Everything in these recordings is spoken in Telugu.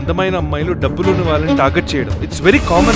అందమైన అమ్మాయిలు డబ్బులున్న వాళ్ళని టార్గెట్ చేయడం it's very common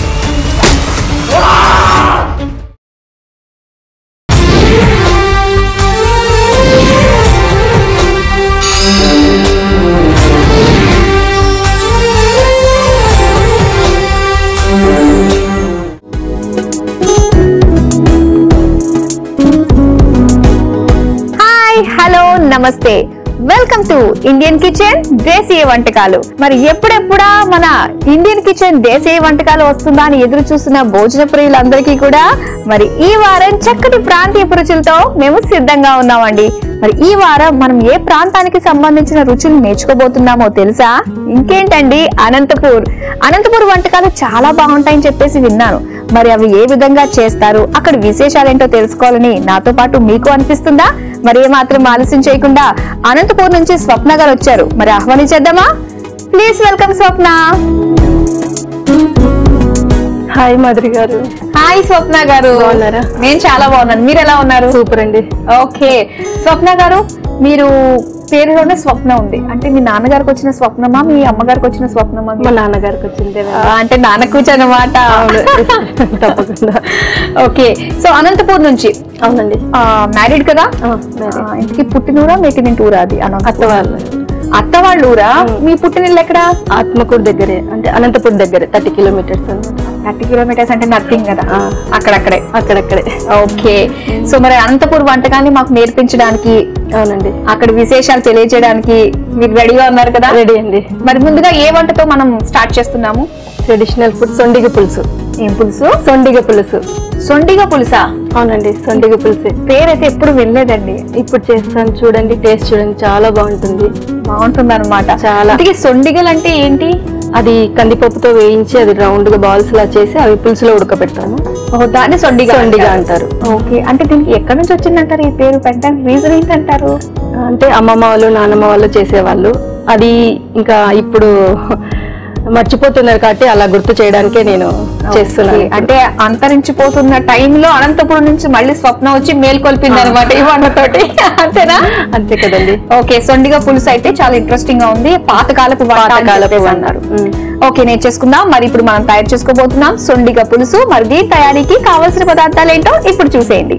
hi hello నమస్తే వెల్కమ్ టు ఇండియన్ కిచెన్ దేశీయ వంటకాలు మరి ఎప్పుడెప్పుడా మన ఇండియన్ కిచెన్ దేశీయ వంటకాలు వస్తుందా అని ఎదురు చూస్తున్న భోజన ప్రియులందరికీ కూడా మరి ఈ వారం చక్కటి ప్రాంతీయ రుచులతో మేము సిద్ధంగా ఉన్నామండి మరి ఈ వారం మనం ఏ ప్రాంతానికి సంబంధించిన రుచులు నేర్చుకోబోతున్నామో తెలుసా ఇంకేంటండి అనంతపూర్ అనంతపూర్ వంటకాలు చాలా బాగుంటాయని చెప్పేసి విన్నాను మరి అవి ఏ విధంగా చేస్తారు అక్కడ విశేషాలేంటో తెలుసుకోవాలని నాతో పాటు మీకు అనిపిస్తుందా మరి ఏమాత్రం ఆలస్యం చేయకుండా అనంతపూర్ నుంచి స్వప్న గారు వచ్చారు మరి ఆహ్వానించేద్దామా please welcome Swapna hi Madhuri గారు హాయ్ స్వప్న గారు బాగున్నారా? నేను చాలా బాగున్నాను మీరు ఎలా ఉన్నారు సూపర్ అండి ఓకే స్వప్న గారు మీరు పేరులోనే స్వప్న ఉంది అంటే మీ నాన్నగారికి వచ్చిన స్వప్నమా మీ అమ్మగారికి వచ్చిన స్వప్నమా మా నాన్నగారికి వచ్చింది ఆ, అంటే నాన్న కూర్చొనమాట తప్పకుండా ఓకే సో అనంతపూర్ నుంచి అవునండి మ్యారీడ్ కదా ఆ, ఆ, married. ఇంటికి పుట్టినూరా మెట్టినింటి ఊరా అది అనంతపూర్. అత్త వాళ్ళు అత్త వాళ్ళ ఊరా మీ పుట్టినిల్లు ఎక్కడ ఆత్మకూరు దగ్గరే అంటే అనంతపూర్ దగ్గరే థర్టీ కిలోమీటర్స్ అన్నమాట థర్టీ కిలోమీటర్స్ అంటే నథింగ్ కదా ఆ. అక్కడక్కడే అక్కడక్కడే ఓకే సో మరి అనంతపూర్ వంటకాన్ని మాకు నేర్పించడానికి అవునండి అక్కడ విశేషాలు తెలియజేయడానికి మీరు రెడీగా ఉన్నారు కదా రెడీ అండి మరి ముందుగా ఏ వంటతో మనం స్టార్ట్ చేస్తున్నాము ట్రెడిషనల్ ఫుడ్ సొండిగ పులుసు ఏం పులుసు సొండిగ పులుసు సొండిగా పులుసా అవునండి సొండిగ పులుసే పేరైతే ఎప్పుడు వినలేదండి ఇప్పుడు చేస్తాను చూడండి టేస్ట్ చూడండి చాలా బాగుంటుంది బాగుంటుంది అనమాట చాలా. ఇంతకీ సొండిగలు అంటే ఏంటి అది కందిపప్పుతో వేయించి అది రౌండ్ గా బాల్స్ లా చేసి అవి పులుసులో ఉడకబెడతాను ఓ దాన్ని సొండిగా సొండిగా అంటారు. అంటారు ఓకే అంటే దీనికి ఎక్కడి నుంచి వచ్చిందంటారు ఈ పేరు పెట్టడానికి రీజన్ ఏంటంటారు అంటే అమ్మమ్మ వాళ్ళు నాన్నమ్మ వాళ్ళు చేసేవాళ్ళు అది ఇంకా ఇప్పుడు మర్చిపోతున్నారు కాబట్టి అలా గుర్తు చేయడానికే నేను చేస్తున్నాను ఓకే. అంటే అంతరించిపోతున్న టైంలో అనంతపురం నుంచి మళ్ళీ స్వప్నం వచ్చి మేల్కొల్పింది అనమాట ఈ వంటతోటి అంతేనా అంతే కదండి ఓకే సొండిగా పులుసు అయితే చాలా ఇంట్రెస్టింగ్ గా ఉంది పాతకాలపు వంట అని పాతకాలపు చెప్పేసి వంట. అన్నారు ఉమ్. ఓకే నేర్చేసుకుందాం మరి ఇప్పుడు మనం తయారు చేసుకోబోతున్నాం సొండిగా పులుసు మరి దీని తయారీకి కావాల్సిన పదార్థాలు ఏంటో ఇప్పుడు చూసేయండి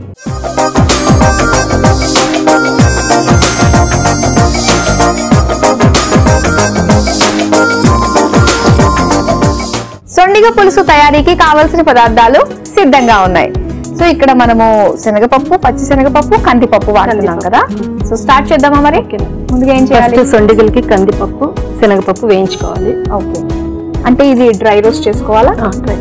సొండిగ పులుసు తయారీకి కావలసిన పదార్థాలు సిద్ధంగా ఉన్నాయి సో ఇక్కడ మనము శనగపప్పు పచ్చి శనగపప్పు కందిపప్పు వాడుతున్నాం కదా సో స్టార్ట్ చేద్దామా మరి ముందుగా ఏం చేయాలి ఫస్ట్ సొండిగలకి కందిపప్పు శనగపప్పు వేయించుకోవాలి ఓకే అంటే ఇది డ్రై రోస్ట్ చేసుకోవాలా ఆ, right.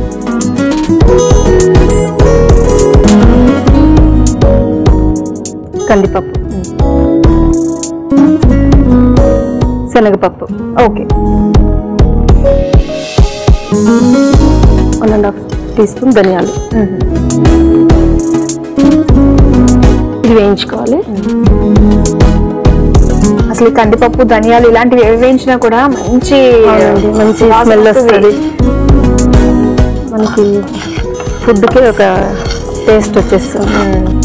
కందిపప్పు శనగపప్పు okay one and half teaspoon ధనియాలు ఇది వేయించుకోవాలి అసలు ఈ కందిపప్పు ధనియాలు ఇలాంటివి ఏవి వేయించినా కూడా మంచి అవునండి, మంచి వాసన స్మెల్ వస్తుంది. వస్తుంది మనకి ఫుడ్కి ఒక టేస్ట్ వచ్చేస్తుంది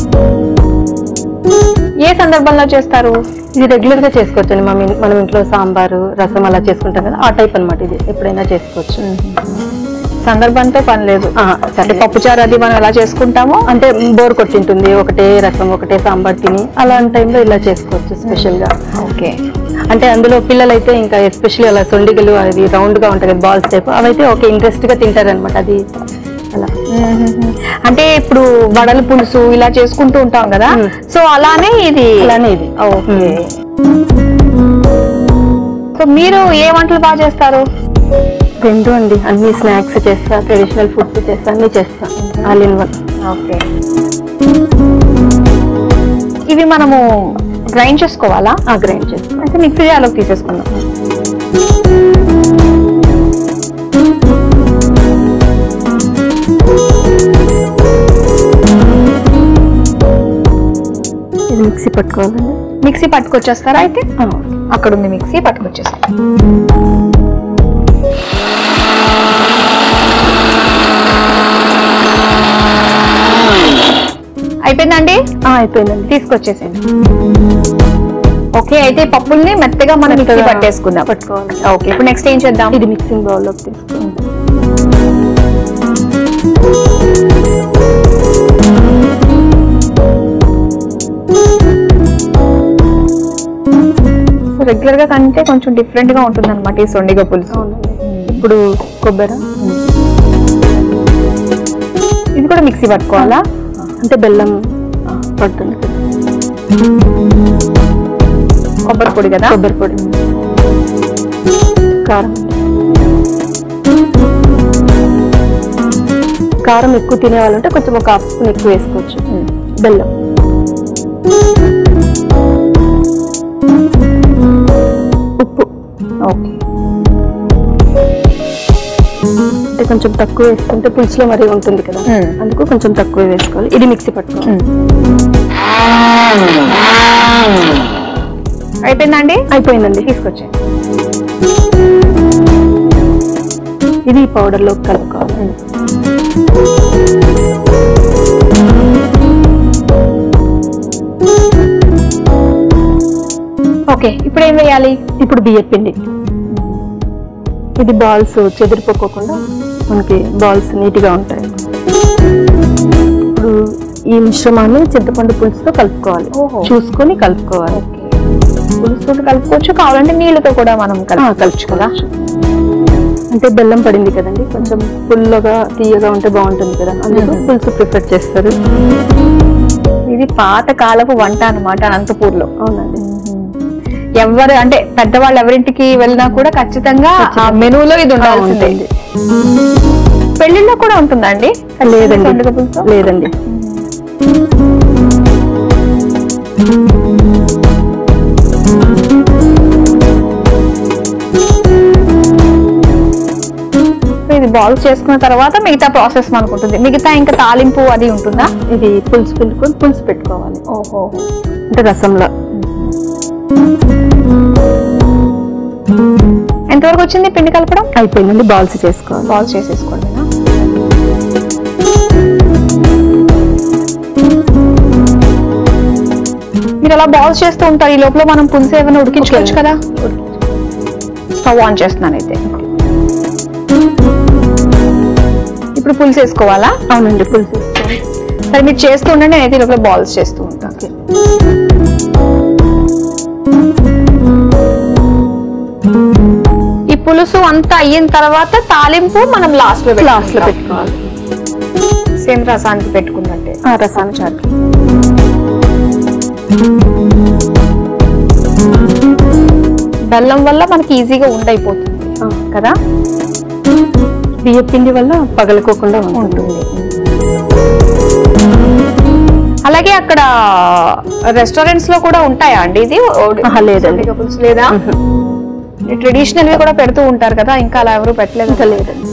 ఏ సందర్భంలో చేస్తారు ఇది రెగ్యులర్ గా చేసుకోవచ్చు మనం మనం ఇంట్లో సాంబారు రసం అలా చేసుకుంటాం కదా ఆ టైప్ అన్నమాట ఇది ఎప్పుడైనా చేసుకోవచ్చు సందర్భంతో పని లేదు ఆ, అంటే పప్పుచారు అది మనం ఎలా చేసుకుంటామో అంటే బోర్ కొట్టింటుంది ఒకటే రసం ఒకటే సాంబార్ తిని అలాంటి టైంలో ఇలా చేసుకోవచ్చు స్పెషల్ గా ఓకే అంటే అందులో పిల్లలు అయితే ఇంకా ఎస్పెషల్లీ అలా సొండిగలు అది రౌండ్ గా ఉంటాయి కదా బాల్స్ టైప్ అవైతే ఓకే ఇంట్రెస్ట్ గా తింటారనమాట అది అలా అంటే ఇప్పుడు వడల పులుసు ఇలా చేసుకుంటూ ఉంటాం కదా మ్మ్. సో అలానే ఇది అలానే ఇది ఓకే సో మీరు ఏ వంటలు బాగా చేస్తారు రెండు అండి అన్ని స్నాక్స్ చేస్తా ట్రెడిషనల్ ఫుడ్ చేస్తా అన్ని చేస్తా ఆల్ ఇన్ వన్ ఓకే ఇవి మనము గ్రైండ్ చేసుకోవాలా ఆ గ్రైండ్ చేస్తా అయితే మిక్సీ జార్లోకి తీసేసుకుందాం ఇది మిక్సీ పట్టుకోవాలండి మిక్సీ పట్టుకొచ్చేస్తారా అయితే ఆ, అక్కడ ఉంది మిక్సీ పట్టుకొచ్చేస్తాం అయిపోయిందండి ఆ, అయిపోయిందండి తీసుకొచ్చేసేయండి ఓకే అయితే పప్పుల్ని మెత్తగా మనం మిక్సీ మెత్తగా పట్టేసుకుందాం పట్టుకోవాలి ఓకే ఇప్పుడు నెక్స్ట్ ఏం చేద్దాం ఇది మిక్సింగ్ బౌల్లోకి తీసుకోవాలి సో రెగ్యులర్ గా కంటే కొంచెం డిఫరెంట్ గా ఉంటుంది అనమాట ఈ సొండిగ పులుసు అవునండి ఇప్పుడు కొబ్బరి ఇది కూడా మిక్సీ పట్టుకోవాలా అంటే బెల్లం పడుతుంది కదా. కొబ్బరి పొడి కదా కొబ్బరి పొడి కారం కారం ఎక్కువ తినేవాళ్ళంటే కొంచెం ఒక హాఫ్ స్పూన్ ఎక్కువ వేసుకోవచ్చు బెల్లం ఉప్పు ఓకే అంటే కొంచెం తక్కువ వేసుకుంటే పులుసులో మరీ ఉంటుంది కదా మ్మ్. అందుకు కొంచెం తక్కువ వేసుకోవాలి ఇది మిక్సీ పట్టుకోవాలి అయిపోయిందండి అయిపోయిందండి తీసుకొచ్చే ఇది పౌడర్ లో కలుపుకోవాలి ఓకే ఇప్పుడు ఏం వేయాలి ఇప్పుడు బియ్య పిండి ఇది బాల్స్ చెదిరిపోకోకుండా మనకి బాల్స్ నీట్గా ఉంటాయి ఇప్పుడు ఈ మిశ్రమాన్ని చింతపండు పులుసుతో కలుపుకోవాలి ఓహో. చూసుకొని కలుపుకోవాలి పులుసుతో కలుపుకోవచ్చు కావాలంటే నీళ్ళతో కూడా మనం ఆ, కలుపు కలుపుకోవచ్చు అంటే బెల్లం పడింది కదండి కొంచెం పుల్లగా తీయగా ఉంటే బాగుంటుంది కదా అందుకు మ్మ్. పులుసు ప్రిఫర్ చేస్తారు ఇది పాత కాలపు వంట అన్నమాట అనంతపూర్ లో అవునండి ఎవరు అంటే పెద్దవాళ్ళు ఎవరింటికి వెళ్ళినా కూడా ఖచ్చితంగా ఆ మెనూలో ఇది ఉండాల్సిందే ఉంటుంది. పెళ్లిలో కూడా ఉంటుందండి లేదండి పండుగ పులుసు లేదండి సో ఇది బాల్స్ చేసుకున్న తర్వాత మిగతా ప్రాసెస్ మనకు ఉంటుంది మిగతా ఇంకా తాలింపు అది ఉంటుందా ఇది పులుసు పిండుకొని పులుసు పెట్టుకోవాలి ఓహో అంటే రసంలో ఎంతవరకు వచ్చింది పిండి కలపడం అయిపోయిందండి బాల్స్ చేసుకోవాలి బాల్స్ చేసేసుకోవడమేనా మీరు అలా బాల్స్ చేస్తూ ఉంటారు ఈ లోపల మనం పులుసు ఏమైనా ఉడికించుకోవచ్చు ఓకే. కదా స్టవ్ ఆన్ చేస్తున్నాను అయితే ఇప్పుడు పులుసు వేసుకోవాలా అవునండి పులుసు వేసుకోవాలి సరే మీరు చేస్తూ ఉండండి నేనైతే ఈ లోపల బాల్స్ చేస్తూ ఉంటాను ఓకే. ఈ పులుసు అంతా అయిన తర్వాత తాలింపు మనం లాస్ట్ లో లాస్ట్ లో పెట్టుకోవాలి సేమ్ రసానికి పెట్టుకున్నట్టే ఆ రసాన్ని చాలు బెల్లం వల్ల మనకి ఈజీగా ఉండైపోతుంది ఆ, కదా బియ్య పిండి వల్ల పగలకోకుండా ఉంటుంది అలాగే అక్కడ రెస్టారెంట్స్ లో కూడా ఉంటాయా అండి ఇది ఆహా, లేదండి. సొంటిగా పులుసు లేదా ట్రెడిషనల్ గా కూడా పెడుతూ ఉంటారు కదా ఇంకా అలా ఎవరు పెట్టలేదు ఇంకా లేదండి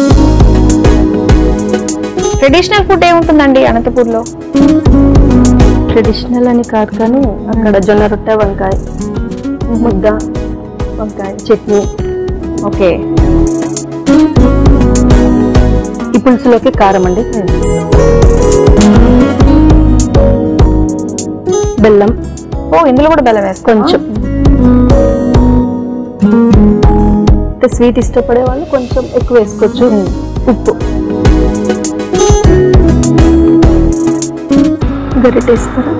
ట్రెడిషనల్ ఫుడ్ ఏముంటుందండి అనంతపూర్ లో ట్రెడిషనల్ అని కాదు కానీ అక్కడ జొన్న రొట్టె వంకాయ ముద్ద వంకాయ చట్నీ ఓకే ఈ పులుసులోకి కారం అండి బెల్లం ఓ ఇందులో కూడా బెల్లం వేస్తాం కొంచెం అంటే స్వీట్ ఇష్టపడే వాళ్ళు కొంచెం ఎక్కువ వేసుకోవచ్చు ఉప్పు గరిటేస్తారా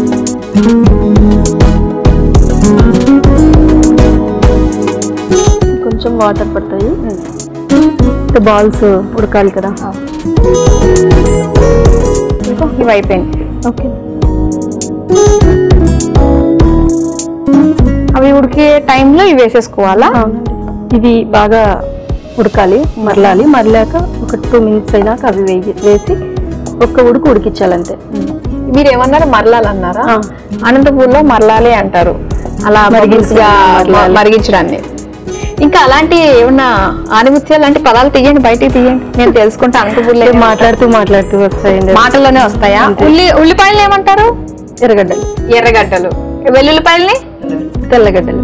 కొంచెం వాటర్ పడతాయి బాల్స్ ఉడకాలి కదా ఇదిగో ఇవి అయిపోయింది ఓకే అవి ఉడికే టైంలో ఇవి వేసేసుకోవాలా అవునండి ఇది బాగా ఉడకాలి మరలాలి మరలాక ఒక టూ మినిట్స్ అయినాక అవి వేయి వేసి ఒక్క ఉడుకు ఉడికించాలంతే మీరు ఏమన్నారు మరలాలన్నారా ఆ. అనంతపూర్ లో మరలాలి అంటారు అలా మరిగించి- మరిగించగా మరలాలి. మరిగించడాన్ని ఇంకా అలాంటి ఏమన్నా ఆనిముత్యాలు లాంటి పదాలు తీయండి బయటికి తీయండి నేను తెలుసుకుంటా అనంతపూర్లో ఏం మాట్లాడుతూ మాట్లాడుతూ వస్తాయండి మాటల్లోనే వస్తాయా అంతే. ఉల్లి ఉల్లిపాయలు ఏమంటారు ఎర్రగడ్డలు ఎర్రగడ్డలు వెల్లుల్లిపాయల్ని తెల్లగడ్డలు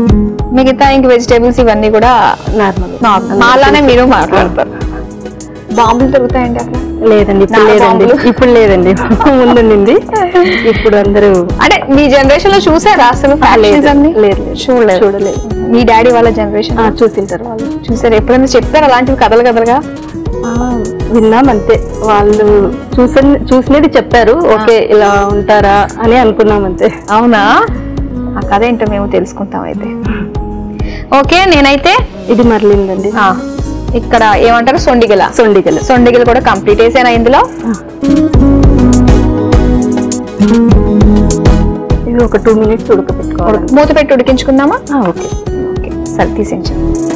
మిగతా ఇంక వెజిటేబుల్స్ ఇవన్నీ కూడా నార్మల్ నాలానే మీరు మాట్లాడతారు బాంబులు దొరుకుతాయండి అక్కడ లేదండి ఇప్పుడు నాలుగు లేదండి బాంబులు. ఇప్పుడు లేదండి ముందుండింది ఇప్పుడు అందరూ అంటే మీ జనరేషన్ లో చూసారా అసలు ఫ్యాక్షన్స్ అన్ని లేదు లేదు చూడలేదు చూడలేదు మీ డాడీ వాళ్ళ జనరేషన్ ఆ, చూసింటారు వాళ్ళు చూసారు ఎప్పుడైనా చెప్పారు అలాంటివి కథలు కథలుగా ఆ, విన్నాం అంతే వాళ్ళు చూసి చూసినది చెప్పారు ఓకే ఇలా ఉంటారా అని అనుకున్నాం అంతే అవునా ఆ కథ ఏంటో మేము తెలుసుకుంటాం అయితే ఓకే నేనైతే ఇది మరలిందండి ఆ, ఇక్కడ ఏమంటారు సొండిగల సొండిగలు సొండిగలు కూడా కంప్లీట్ వేసానా ఇందులో ఇది ఒక టూ మినిట్స్ ఉడకపెట్టుకోవాలి మూత పెట్టి ఉడికించుకుందామా ఆ, ఓకే ఓకే సరే తీసేయండి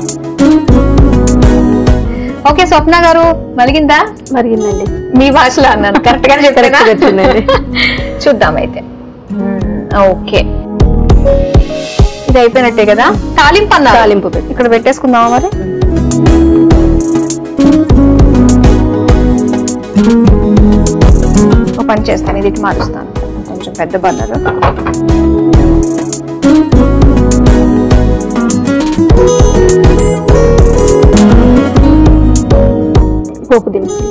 ఓకే స్వప్న గారు మలిగిందా మరిగిందండి మీ భాషలో అన్నాను కరెక్ట్ గా చెప్పారా Correct గా వచ్చిందండి. చూద్దాం అయితే ఓకే ఇది అయిపోయినట్టే కదా తాలింపు అన్నారు తాలింపు పెట్టి ఇక్కడ పెట్టేసుకుందామా మరి ఒక పని చేస్తాను ఇది ఇటు మారుస్తాను కొంచెం పెద్ద బర్నర్ పోపు దినుసులు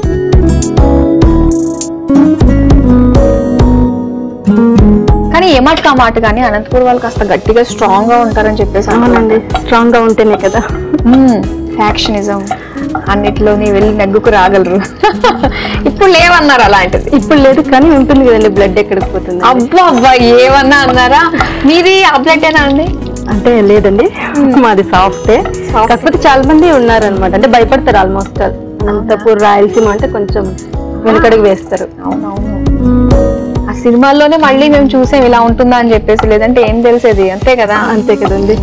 కానీ ఏ మాట కా మాట కానీ అనంతపూర్ వాళ్ళు కాస్త గట్టిగా స్ట్రాంగ్ గా ఉంటారని చెప్పేసి అవునండి స్ట్రాంగ్ గా ఉంటేనే కదా ఫ్యాక్షనిజం అన్నిట్లోని వెళ్ళి నెగ్గుకు రాగలరు ఇప్పుడు లేవన్నారు అలాంటిది ఇప్పుడు లేదు కానీ ఉంటుంది కదండి బ్లడ్ ఎక్కడికి పోతుంది అబ్బా అబ్బా ఏమన్నా అన్నారా మీది ఆ బ్లడ్ అండి అంటే లేదండి మాది సాఫ్టే Soft. కాకపోతే చాలా మంది ఉన్నారనమాట అంటే భయపడతారు ఆల్మోస్ట్ అనంతపూర్ రాయలసీమ అంటే కొంచెం వెనకడుగు వేస్తారు అవునవును ఆ సినిమాల్లోనే మళ్ళీ మేము చూసాం ఇలా ఉంటుందా అని చెప్పేసి లేదంటే ఏం తెలిసేది అంతే కదా అంతే కదండి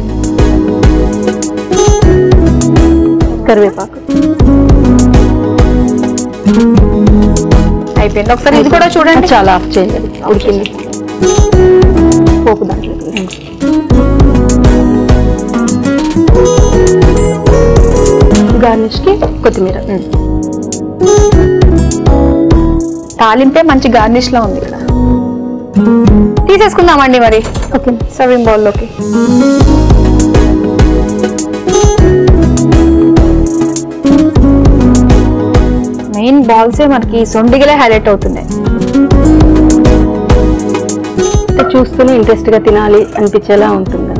కరివేపాకు అయిపోయింది ఒకసారి ఇది కూడా చూడండి చాలా ఆఫ్ చేయాలి ఉడికింది పోపు దాంట్లో వేసి. గార్నిష్ కి కొత్తిమీర తాలింపే మంచి గార్నిష్ లో ఉంది ఇక్కడ తీసేసుకుందామండి మరి ఓకే సర్వింగ్ బౌల్లోకి మెయిన్ బాల్సే మనకి సొండిగలే హైలైట్ అవుతున్నాయి అంటే చూస్తూనే ఇంట్రెస్ట్ గా తినాలి అనిపించేలా ఉంటుందండి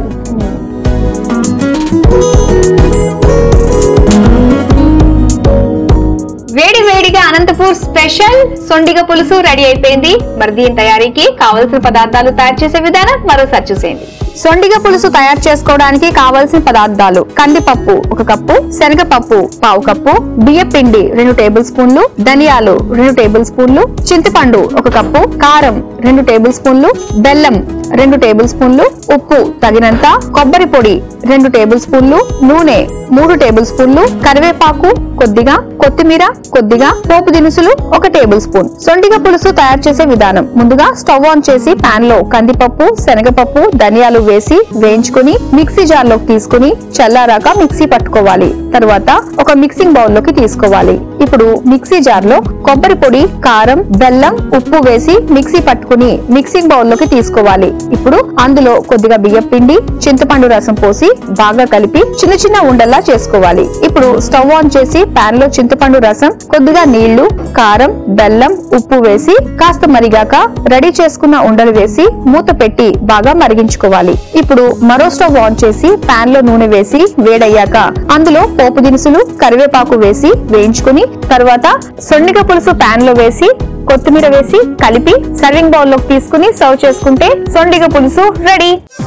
వేడి వేడిగా అనంతపూర్ స్పెషల్ సొండిగ పులుసు రెడీ అయిపోయింది మరి దీని తయారీకి కావలసిన పదార్థాలు తయారు చేసే విధానం మరోసారి చూసేయండి సొండిగ పులుసు తయారు చేసుకోవడానికి కావలసిన పదార్థాలు కందిపప్పు ఒక కప్పు శనగపప్పు పావు కప్పు బియ్య పిండి రెండు టేబుల్ స్పూన్లు ధనియాలు రెండు టేబుల్ స్పూన్లు చింతపండు ఒక కప్పు కారం రెండు టేబుల్ స్పూన్లు బెల్లం రెండు టేబుల్ స్పూన్లు ఉప్పు తగినంత కొబ్బరి పొడి రెండు టేబుల్ స్పూన్లు నూనె మూడు టేబుల్ స్పూన్లు కరివేపాకు కొద్దిగా కొత్తిమీర కొద్దిగా పోపు దినుసులు ఒక టేబుల్ స్పూన్ సొండిగ పులుసు తయారు చేసే విధానం ముందుగా స్టవ్ ఆన్ చేసి పాన్ లో కందిపప్పు శనగపప్పు ధనియాలు వేసి వేయించుకుని మిక్సీ జార్ లోకి తీసుకుని చల్లారాక మిక్సీ పట్టుకోవాలి తర్వాత ఒక మిక్సింగ్ బౌల్ లోకి తీసుకోవాలి ఇప్పుడు మిక్సీ జార్ లో కొబ్బరి పొడి కారం బెల్లం ఉప్పు వేసి మిక్సీ పట్టుకుని మిక్సింగ్ బౌల్ లోకి తీసుకోవాలి ఇప్పుడు అందులో కొద్దిగా బియ్యం పిండి చింతపండు రసం పోసి బాగా కలిపి చిన్న చిన్న ఉండల్లా చేసుకోవాలి ఇప్పుడు స్టవ్ ఆన్ చేసి పాన్ లో చింతపండు రసం కొద్దిగా నీళ్లు కారం బెల్లం ఉప్పు వేసి కాస్త మరిగాక రెడీ చేసుకున్న ఉండలు వేసి మూత పెట్టి బాగా మరిగించుకోవాలి ఇప్పుడు మరో స్టవ్ ఆన్ చేసి పాన్ లో నూనె వేసి వేడయ్యాక అందులో పోపు దినుసులు కరివేపాకు వేసి వేయించుకుని తర్వాత సొన్నిగ పులుసు పాన్ లో వేసి కొత్తిమీర వేసి కలిపి సర్వింగ్ బౌల్ లోకి తీసుకుని సర్వ్ చేసుకుంటే సొండిగ పులుసు రెడీ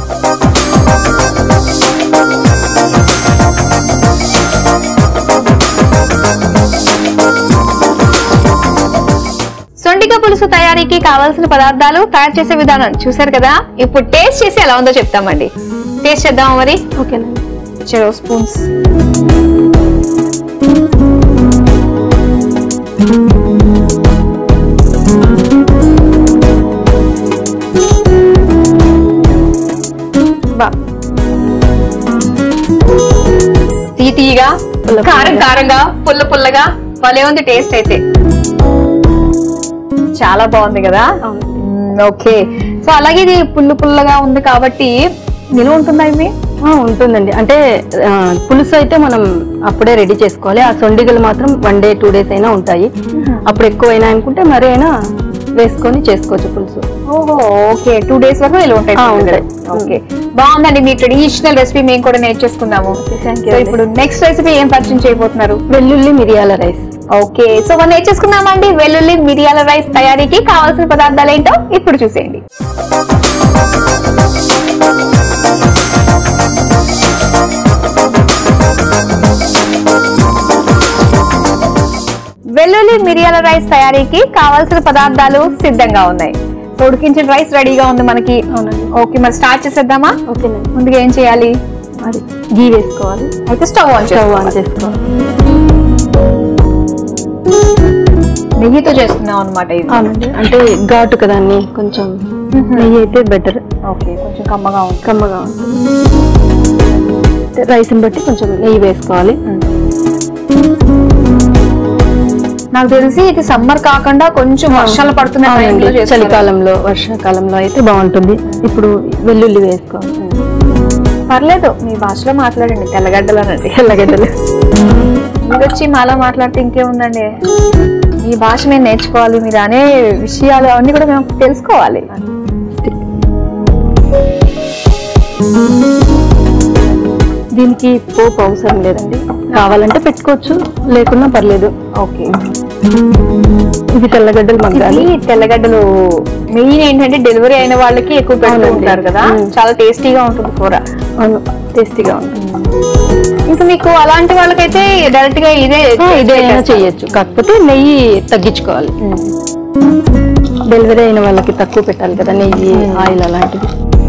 సొంటిక పులుసు తయారీకి కావాల్సిన పదార్థాలు తయారు చేసే విధానం చూసారు కదా ఇప్పుడు టేస్ట్ చేసి ఎలా ఉందో చెప్తామండి టేస్ట్ చేద్దామా మరి ఓకేనండి చెరో స్పూన్స్ బా తీ తీయగా పుల్ల కారం పుల్లగా. కారంగా పుల్ల పుల్లగా భలే ఉంది టేస్ట్ అయితే చాలా బాగుంది కదా అవునండి ఓకే సో అలాగే ఇది పుల్లు పుల్లగా ఉంది కాబట్టి నిలువ ఉంటుందా ఇవి ఆ, ఉంటుందండి అంటే ఆ, పులుసు అయితే మనం అప్పుడే రెడీ చేసుకోవాలి ఆ సొండిగలు మాత్రం వన్ డే టూ డేస్ అయినా ఉంటాయి అప్పుడు ఎక్కువైనా అనుకుంటే మరి అయినా వేసుకొని చేసుకోవచ్చు పులుసు ఓహో ఓకే టూ డేస్ వరకు ఇలా ఉంటాయి ఆ, ఉంటాయి. ఓకే బాగుందండి మీ ట్రెడిషనల్ రెసిపీ మేము కూడా నేర్చేసుకుందాము thank you సో అండి. ఇప్పుడు నెక్స్ట్ రెసిపీ ఏం పరిచయం చేయబోతున్నారు వెల్లుల్లి మిరియాల రైస్ ఓకే సో మనం నేర్చేసుకున్నామండి వెల్లుల్లి మిరియాల రైస్ తయారీకి కావాల్సిన పదార్థాలు ఏంటో ఇప్పుడు చూసేయండి వెల్లుల్లి మిరియాల రైస్ తయారీకి కావాల్సిన పదార్థాలు సిద్ధంగా ఉన్నాయి సో ఉడికించిన రైస్ రెడీగా ఉంది మనకి అవునండి ఓకే మరి స్టార్ట్ చేసేద్దామా ఓకేనండి ముందుగా ఏం చేయాలి అది గీ వేసుకోవాలి అయితే స్టవ్ ఆన్ స్టవ్ చేసుకోవాలి ఆన్ చేసుకోవాలి నెయ్యితో చేస్తున్నాం అనమాట ఇది అవునండి అంటే ఘాటు కదా అన్ని కొంచెం నెయ్యి అయితే బెటర్ ఓకే కొంచెం కమ్మగా ఉంటుంది కమ్మగా ఉంటుంది రైస్ని బట్టి కొంచెం నెయ్యి వేసుకోవాలి నాకు తెలిసి ఇది సమ్మర్ కాకుండా కొంచెం వర్షాలు పడుతున్న అవునండి టైంలో చేస్తారు. చలికాలంలో వర్షాకాలంలో అయితే బాగుంటుంది ఇప్పుడు వెల్లుల్లి వేసుకోవాలి పర్లేదు మీ భాషలో మాట్లాడండి తెల్లగడ్డలు అనండి తెల్లగడ్డలు మీరు వచ్చి మాలో మాట్లాడితే ఇంకేముందండి మీ భాష మేము నేర్చుకోవాలి మీరు అనే విషయాలు అవన్నీ కూడా మేము తెలుసుకోవాలి దీనికి పోపు అవసరం లేదండి కావాలంటే పెట్టుకోవచ్చు లేకున్నా పర్లేదు ఓకే ఇది తెల్లగడ్డలు మగ్గాలి ఇది తెల్లగడ్డలు మెయిన్ ఏంటంటే డెలివరీ అయిన వాళ్ళకి ఎక్కువ పెడుతూ అవునండి. ఉంటారు కదా మ్మ్. చాలా టేస్టీగా ఉంటుంది కూర అవును టేస్టీగా ఉంటుంది ఇంకా మీకు అలాంటి వాళ్ళకైతే డైరెక్ట్ గా ఇదే ఆ, ఇదైనా చేసేస్తారు. చేయొచ్చు కాకపోతే నెయ్యి తగ్గించుకోవాలి డెలివరీ అయిన వాళ్ళకి తక్కువ పెట్టాలి కదా నెయ్యి ఆయిల్ అలాంటివి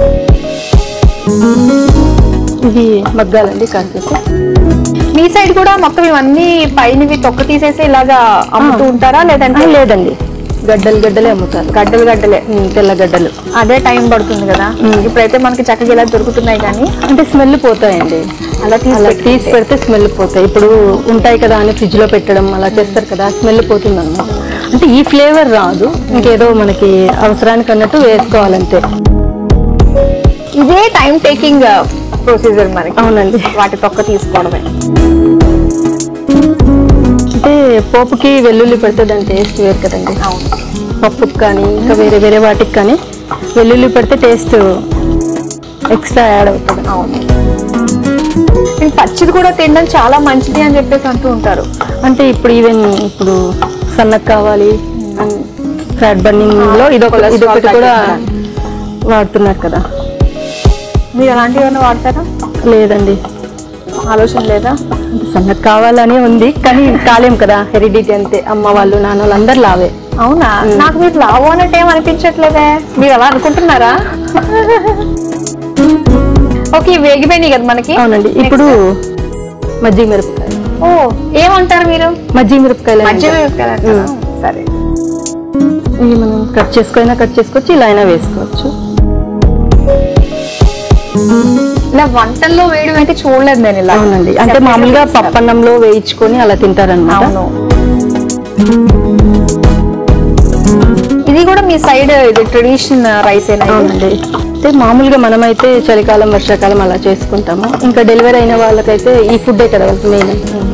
ఇది మగ్గాలండి కాసేపు మీ సైడ్ కూడా మొత్తం ఇవన్నీ పైనవి తొక్క తీసేసి ఇలాగా అమ్ముతూ ఉంటారా ఆ, లేదంటే లేదండి గడ్డలు గడ్డలే అమ్ముతారు గడ్డలు గడ్డలే ఉమ్, తెల్లగడ్డలు అదే టైం పడుతుంది కదా మ్మ్. ఇప్పుడైతే మనకి చక్కగా ఇలా దొరుకుతున్నాయి కానీ అంటే స్మెల్ పోతాయండి అలా తీసి అలా పెట్టుకుంటే. తీసి పెడితే స్మెల్ పోతాయి ఇప్పుడు ఉంటాయి కదా అని ఫ్రిడ్జ్ లో పెట్టడం అలా చేస్తారు కదా స్మెల్ పోతుంది అనమాట అంటే ఈ ఫ్లేవర్ రాదు ఇంకేదో మనకి అవసరానికి అన్నట్టు వేసుకోవాలంతే ఇదే టైం టేకింగ్ ప్రొసీజర్ మనకి అవునండి వాటి తొక్క తీసుకోవడమే అంటే పోపుకి వెల్లుల్లి పెడితే దాని టేస్ట్ వేరు కదండి అవును పప్పుకి కానీ ఇంకా వేరే వేరే వాటికి కానీ వెల్లుల్లి పెడితే టేస్ట్ ఎక్స్ట్రా యాడ్ అవుతుంది అవును ఇది పచ్చిది కూడా తినడం చాలా మంచిది అని చెప్పేసి అంటూ ఉంటారు అంటే ఇప్పుడు ఈవెన్ ఇప్పుడు సన్నకు కావాలి ఫ్యాట్ బర్నింగ్ లో ఇదొక కొలెస్ట్రాల్ ఇదొకటి కూడా తగ్గించడానికి. వాడుతున్నారు కదా మీరు అలాంటివి ఏమైనా వాడతారా లేదండి ఆలోచన లేదా అంటే సన్నకు కావాలని ఉంది కానీ కాలేం కదా హెరిడిటీ అంతే అమ్మ వాళ్ళు నాన్న వాళ్ళు అందరు లావే అవునా నాకు మీరు లావు అన్నట్టు ఏం అనిపించట్లేదే మీరు అలా అనుకుంటున్నారా ఓకే ఇవి వేగిపోయినాయి కదా మనకి అవునండి ఇప్పుడు మజ్జిగ మిరపకాయలు ఓ ఏమంటారు మీరు మజ్జిగ మిరపకాయలు అని మధ్య అంటారు. సరే ఇవి మనం కట్ చేసుకున్నా కట్ చేసుకోవచ్చు ఇలా అయినా వేసుకోవచ్చు ఇలా వంటల్లో వేయడం అయితే చూడలేదు నేను ఇలా అవునండి అంటే మామూలుగా పప్పన్నంలో వేయించుకొని అలా తింటారనమాట అవును ఇది కూడా మీ సైడ్ ఇది ట్రెడిషన్ రైస్ ఏనా ఇది? అవునండి అంటే మామూలుగా మనమైతే చలికాలం వర్షాకాలం అలా చేసుకుంటాము ఇంకా డెలివరీ అయిన వాళ్ళకైతే ఈ ఫుడ్డే కదా వాళ్ళకి మెయిన్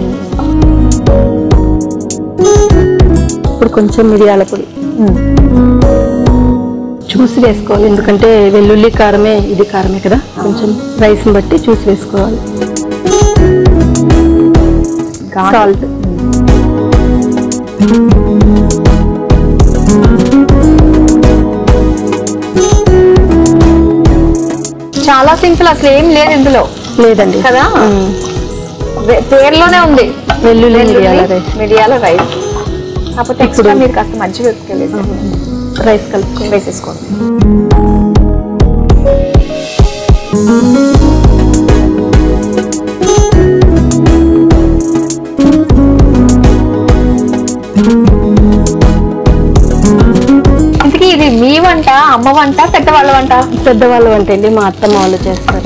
ఇప్పుడు కొంచెం మిరియాల పొడి చూసి వేసుకోవాలి ఎందుకంటే వెల్లుల్లి కారమే ఇది కారమే కదా కొంచెం రైస్ని బట్టి చూసి వేసుకోవాలి సాల్ట్ చాలా సింపుల్ అసలు ఏం లేదు ఇందులో లేదండి కదా? ఉమ్. వే- పేరులోనే ఉంది వెల్లుల్లి మిరియాల వెల్లుల్లి, రైస్ మిరియాల రైస్ కాకపోతే ఎక్స్ట్రా మీరు కాస్త మజ్జిగ వేసుకెళ్ళేసి రైస్ కలుపుకోవాలి వేసేసుకోండి ఇంతకీ ఇది మీ వంట అమ్మ వంట పెద్దవాళ్ళ వంట పెద్దవాళ్ళు అంటే అండి మా అత్తమ్మ వాళ్ళు చేస్తారు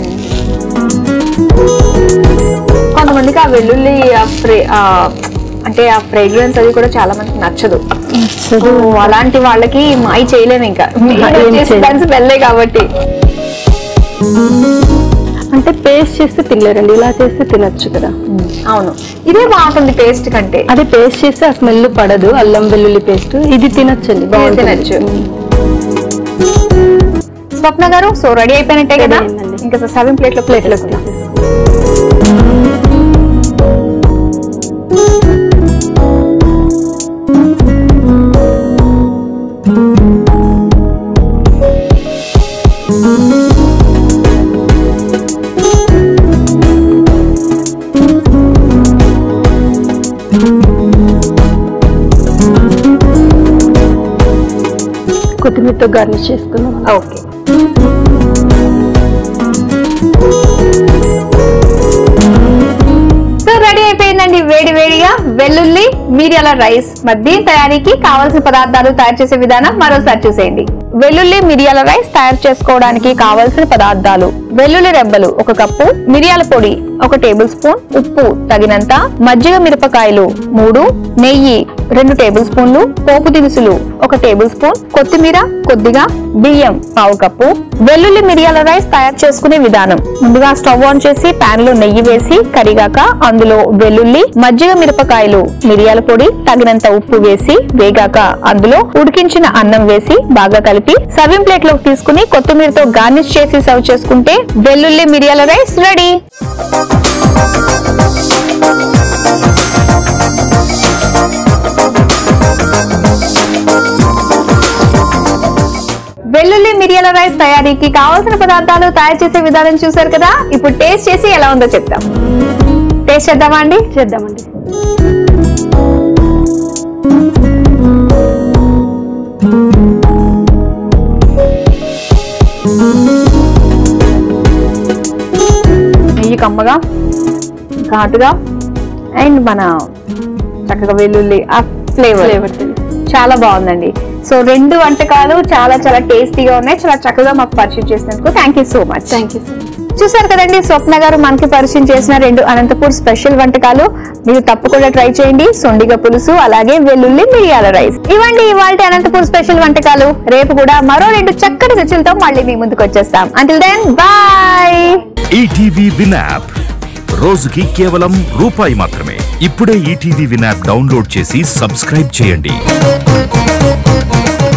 కొంతమందికి ఆ వెల్లుల్లి ఆ ఫ్రే- ఆ అంటే ఆ ఫ్రేగ్రెన్స్ అది కూడా చాలా మందికి నచ్చదు సో అలాంటి వాళ్ళకి మాయి చేయలేము ఇంకా ఏం చేయలేం. స్మెల్లే కాబట్టి అంటే పేస్ట్ చేస్తే తినలేరండి ఇలా చేస్తే తినొచ్చు కదా అవును ఇదే బాగుంటుంది టేస్ట్ కంటే అది పేస్ట్ చేస్తే ఆ స్మెల్ పడదు అల్లం వెల్లుల్లి పేస్ట్ ఇది తినొచ్చండి బాగుంటుంది తినొచ్చు. స్వప్న గారు సో రెడీ అయిపోయినట్టే కదా Ready అయిందండి. ఇంకా సర్వింగ్ ప్లేట్ లో ప్లేట్ లో కొత్తిమీరతో గార్నిష్ చేసుకుందాం ఓకే సో రెడీ అయిపోయిందండి వేడి వేడిగా వెల్లుల్లి మిరియాల రైస్ మరి దీని తయారీకి కావాల్సిన పదార్థాలు తయారు చేసే విధానం మరోసారి చూసేయండి వెల్లుల్లి మిరియాల రైస్ తయారు చేసుకోవడానికి కావాల్సిన పదార్థాలు వెల్లుల్లి రెబ్బలు ఒక కప్పు మిరియాల పొడి ఒక టేబుల్ స్పూన్ ఉప్పు తగినంత మజ్జిగ మిరపకాయలు మూడు నెయ్యి రెండు టేబుల్ స్పూన్లు పోపు దినుసులు ఒక టేబుల్ స్పూన్ కొత్తిమీర కొద్దిగా బియ్యం పావు కప్పు వెల్లుల్లి మిరియాల రైస్ తయారు చేసుకునే విధానం ముందుగా స్టవ్ ఆన్ చేసి పాన్ లో నెయ్యి వేసి కరిగాక అందులో వెల్లుల్లి మజ్జిగ మిరపకాయలు మిరియాల పొడి తగినంత ఉప్పు వేసి వేగాక అందులో ఉడికించిన అన్నం వేసి బాగా కలిపి సర్వింగ్ ప్లేట్ లోకి తీసుకుని కొత్తిమీరతో గార్నిష్ చేసి సర్వ్ చేసుకుంటే వెల్లుల్లి మిరియాల రైస్ రెడీ వెల్లుల్లి మిరియాల రైస్ తయారీకి కావాల్సిన పదార్థాలు తయారు చేసే విధానం చూసారు కదా ఇప్పుడు టేస్ట్ చేసి ఎలా ఉందో చెప్తాం టేస్ట్ చేద్దామా అండి చేద్దామండి నెయ్యి కమ్మగా ఘాటుగా అండ్ మన చక్కగా వెల్లుల్లి ఆ ఫ్లేవర్ ఫ్లేవర్ తెలియదు చాలా బాగుందండి సో రెండు వంటకాలు చాలా చాలా టేస్టీగా ఉన్నాయి చాలా చక్కగా మాకు పరిచయం చేసినందుకు thank you so much thank you so much చూసారు కదండి స్వప్న గారు మనకి పరిచయం చేసిన రెండు అనంతపూర్ స్పెషల్ వంటకాలు మీరు తప్పకుండా ట్రై చేయండి సొండిగ పులుసు అలాగే వెల్లుల్లి మిరియాల రైస్ ఇవ్వండి ఇవాళ అనంతపూర్ స్పెషల్ వంటకాలు రేపు కూడా మరో రెండు చక్కటి రుచులతో మళ్ళీ మీ ముందుకు వచ్చేస్తాం until then bye ETV Win app రోజుకి కేవలం రూపాయి మాత్రమే ఇప్పుడే ఈటీవీ విన్ యాప్ డౌన్లోడ్ చేసి సబ్స్క్రైబ్ చేయండి